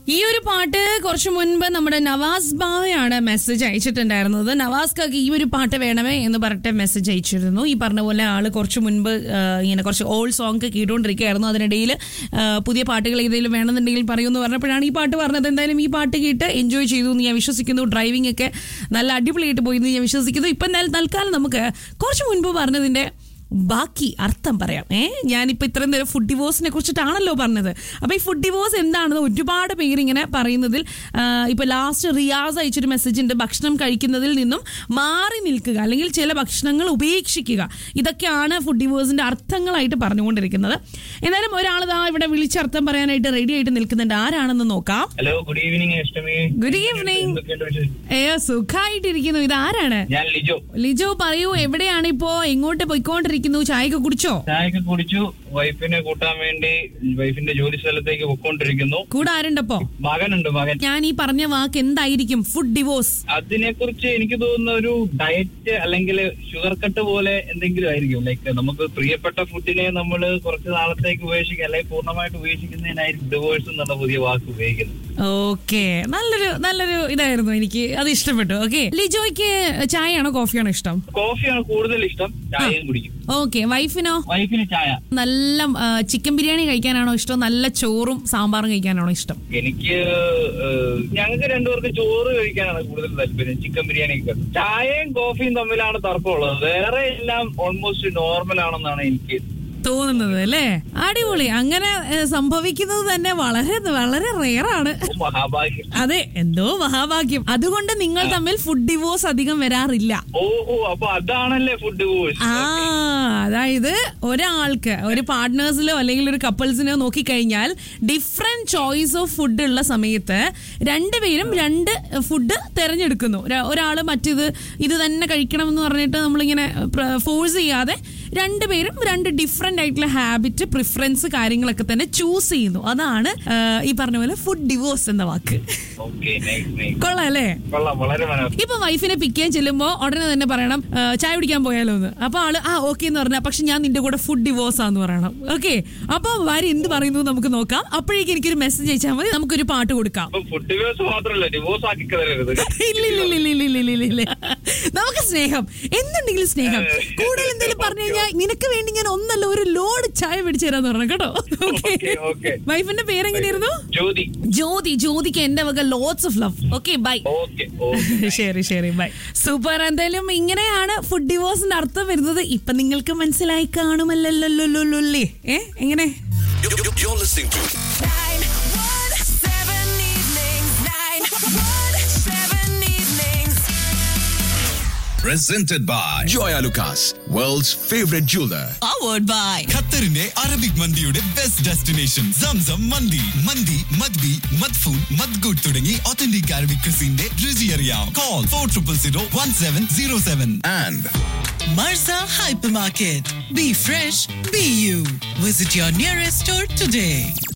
ഈ ഒരു പാട്ട് കുറച്ചു മുൻപ് നമ്മുടെ നവാസ് ബാവയാണ് മെസ്സേജ് അയച്ചിട്ടുണ്ടായിരുന്നത് നവാസ്ക്ക് ഈ ഒരു പാട്ട് വേണമേ എന്ന് പറഞ്ഞിട്ട് മെസ്സേജ് അയച്ചിരുന്നു ഈ പറഞ്ഞ പോലെ ആള് കുറച്ചു മുൻപ് ആ, ഇങ്ങനെ കുറച്ച് ഓൾഡ് സോങ് ഒക്കെ കേട്ടുകൊണ്ടിരിക്കുകയായിരുന്നു അതിനിടയിൽ ആ, പുതിയ പാട്ടുകൾ ഏതെങ്കിലും വേണമെന്നുണ്ടെങ്കിൽ പറയുമെന്ന് പറഞ്ഞപ്പോഴാണ് ഈ പാട്ട് പറഞ്ഞത് എന്തായാലും ഈ പാട്ട് കേട്ട് എൻജോയ് ചെയ്തു എന്ന് ഞാൻ വിശ്വസിക്കുന്നു ഡ്രൈവിംഗ് ഒക്കെ നല്ല അടിപൊളിയായിട്ട് പോയി എന്ന് ഞാൻ വിശ്വസിക്കുന്നു ഇപ്പം എന്തായാലും തൽക്കാലം നമുക്ക് കുറച്ച് മുൻപ് പറഞ്ഞതിന്റെ ബാക്കി അർത്ഥം പറയാം ഏ ഞാനിപ്പോൾ ഇത്രയും നേരം ഫുഡ് ഡിവോഴ്സിനെ കുറിച്ചിട്ടാണല്ലോ പറഞ്ഞത് അപ്പോൾ ഈ ഫുഡ് ഡിവോഴ്സ് എന്താണെന്ന് ഒരുപാട് പേര് ഇങ്ങനെ പറയുന്നതിൽ ആ, ഇപ്പൊ ലാസ്റ്റ് റിയാസ് അയച്ചൊരു മെസ്സേജ് ഉണ്ട് ഭക്ഷണം കഴിക്കുന്നതിൽ നിന്നും മാറി നിൽക്കുക അല്ലെങ്കിൽ ചില ഭക്ഷണങ്ങൾ ഉപേക്ഷിക്കുക ഇതൊക്കെയാണ് ഫുഡ് ഡിവോഴ്സിന്റെ അർത്ഥങ്ങളായിട്ട് പറഞ്ഞുകൊണ്ടിരിക്കുന്നത് എന്തായാലും ഒരാൾ ദാ ഇവിടെ വിളിച്ചർത്ഥം പറയാനായിട്ട് റെഡി ആയിട്ട് നിൽക്കുന്നുണ്ട് ആരാണെന്ന് നോക്കാം hello good evening Ashtami good evening എന്തൊക്കെയുണ്ട് വിശേഷം? ഏ സുഖമായിട്ടിരിക്കുന്നു ഇത് ആരാണ് ഞാൻ ലിജോ ലിജോ പറയൂ എവിടെയാണ് ഇപ്പോ എങ്ങോട്ട് പോയിക്കൊണ്ടിരിക്കുന്നു ചായയൊക്കെ കുടിച്ചോ ചായയൊക്കെ കുടിച്ചു വൈഫിനെ കൂട്ടാൻ വേണ്ടി വൈഫിന്റെ ജോലി സ്ഥലത്തേക്ക് പൊക്കോണ്ടിരിക്കുന്നു കൂടെ ആരുണ്ടപ്പോ മകനുണ്ട് മകൻ ഞാൻ ഈ പറഞ്ഞ വാക്ക് എന്തായിരിക്കും ഫുഡ് ഡിവോഴ്സ് അതിനെ കുറിച്ച് എനിക്ക് തോന്നുന്ന ഒരു ഡയറ്റ് അല്ലെങ്കിൽ ഷുഗർ കട്ട് പോലെ എന്തെങ്കിലും ആയിരിക്കും ലൈക്ക് നമുക്ക് പ്രിയപ്പെട്ട ഫുഡിനെ നമ്മൾ കുറച്ച് നാളത്തേക്ക് ഉപേക്ഷിക്കുക അല്ലെങ്കിൽ പൂർണ്ണമായിട്ട് ഉപേക്ഷിക്കുന്നതിനായിരിക്കും ഡിവോഴ്സ് എന്നുള്ള പുതിയ വാക്ക് ഉപയോഗിക്കുന്നത് ഓക്കെ നല്ലൊരു നല്ലൊരു ഇതായിരുന്നു എനിക്ക് അത് ഇഷ്ടപ്പെട്ടു ഓക്കെ ലിജോയ്ക്ക് ചായയാണോ കോഫിയാണോ ഇഷ്ടം കോഫിയാണ് കൂടുതൽ ഇഷ്ടം ചായയും കുടിക്കും ഓക്കെ വൈഫിനോ വൈഫിന് ചായ നല്ല ചിക്കൻ ബിരിയാണി കഴിക്കാനാണോ ഇഷ്ടം നല്ല ചോറും സാമ്പാറും കഴിക്കാനാണോ ഇഷ്ടം എനിക്ക് ഏഹ്, ഞങ്ങൾക്ക് രണ്ടുപേർക്ക് ചോറ് കഴിക്കാനാണ് കൂടുതൽ താല്പര്യം ചിക്കൻ ബിരിയാണി ഒക്കെ ചായയും കോഫിയും തമ്മിലാണ് തർക്കമുള്ളത് വേറെ എല്ലാം ഓൾമോസ്റ്റ് നോർമൽ ആണെന്നാണ് എനിക്ക് തോന്നുന്നത് അല്ലേ അടിപൊളി അങ്ങനെ ഏ, സംഭവിക്കുന്നത് തന്നെ വളരെ വളരെ റെയറാണ് മഹാഭാഗ്യം അതെ എന്തോ മഹാഭാഗ്യം അതുകൊണ്ട് നിങ്ങൾ തമ്മിൽ ഫുഡ് ഡിവോഴ്സ് അധികം വരാറില്ല ഓ ഓ അപ്പൊ അതാണല്ലേ ഫുഡ് ഡിവോഴ്സ് ആ അതായത് ഒരാൾക്ക് ഒരു പാർട്ട്നേഴ്സിലോ അല്ലെങ്കിൽ ഒരു കപ്പിൾസിനോ നോക്കിക്കഴിഞ്ഞാൽ ഡിഫറെന്റ് ചോയ്സ് ഓഫ് ഫുഡ് ഉള്ള സമയത്ത് രണ്ടുപേരും രണ്ട് ഫുഡ് തിരഞ്ഞെടുക്കുന്നു ഒരാൾ മറ്റേത് ഇത് തന്നെ കഴിക്കണം എന്ന് പറഞ്ഞിട്ട് നമ്മളിങ്ങനെ ഫോഴ്സ് ചെയ്യാതെ രണ്ടുപേരും രണ്ട് ഡിഫറെന്റ് ആയിട്ടുള്ള ഹാബിറ്റ് പ്രിഫറൻസ് കാര്യങ്ങളൊക്കെ തന്നെ ചൂസ് ചെയ്യുന്നു അതാണ് ആ, ഈ പറഞ്ഞ പോലെ ഫുഡ് ഡിവോഴ്സ് എന്ന വാക്ക് ഓക്കെ നൈസ് നൈസ് കൊള്ളാം അല്ലേ കൊള്ളാം വളരെ മനോഹരം ഇപ്പൊ വൈഫിനെ പിക്ക് ചെയ്യാൻ ചെല്ലുമ്പോ ഉടനെ തന്നെ പറയണം "ആ, ചായ കുടിക്കാൻ പോയാലോ എന്ന് അപ്പൊ ആള് ആ ഓക്കെ എന്ന് പറഞ്ഞാൽ പക്ഷെ ഞാൻ നിന്റെ കൂടെ ഫുഡ് ഡിവോഴ്സ് ആന്ന് പറയണം ഓക്കെ അപ്പൊ ഭാര്യ എന്ത് പറയുന്നു എന്ന് നമുക്ക് നോക്കാം അപ്പോഴേക്കും എനിക്കൊരു മെസ്സേജ് അയച്ചാൽ മതി നമുക്കൊരു പാട്ട് കൊടുക്കാം അപ്പൊ ഫുഡ് ഡിവോഴ്സ് മാത്രമല്ല ഡിവോഴ്സ് ആക്കി തരരുത് ഇല്ല ഇല്ല ഇല്ല ഇല്ല ഇല്ല ഇല്ല ഇല്ല ഇല്ല നമുക്ക് സ്നേഹം എന്തുണ്ടെങ്കിലും സ്നേഹം കൂടുതൽ എന്തെങ്കിലും പറഞ്ഞു കഴിഞ്ഞാൽ നിനക്ക് വേണ്ടി ഞാൻ ഒന്നല്ല ഒരു ലോഡ് ചായ പിടിച്ചു തരാന്ന് പറഞ്ഞു കേട്ടോ ഓക്കെ Okay, okay. വൈഫിന്റെ പേരെങ്ങനെയായിരുന്നു ജ്യോതി ജ്യോതി ജ്യോതിക്ക് എന്റെ വക lots of love okay bye okay okay ശരി ശരി ബൈ സൂപ്പർ എന്തായാലും ഇങ്ങനെയാണ് ഫുഡ് ഡിവോഴ്സിന്റെ അർത്ഥം വരുന്നത് ഇപ്പൊ നിങ്ങൾക്ക് മനസ്സിലായി കാണുമല്ലോ ഏ എങ്ങനെ You're, you're- you're listening to 917 evenings. 917 evenings. presented by Joya Lucas, world's favorite jeweler. Powered by ഖത്തറിന്റെ അറബിക് മന്തിയുടെ ബെസ്റ്റ് ഡെസ്റ്റിനേഷൻ സംസം മന്തി മന്തി മദ്ബി മദ്ഫൂൺ മദ്ഗുഡ് തുടങ്ങി ഒത്തന്റിക് അറബിക് ക്രിസിന്റെ രുചി അറിയാം call four triple zero one seven zero seven And Marza Hypermarket. Be fresh, be you. Visit your nearest store today.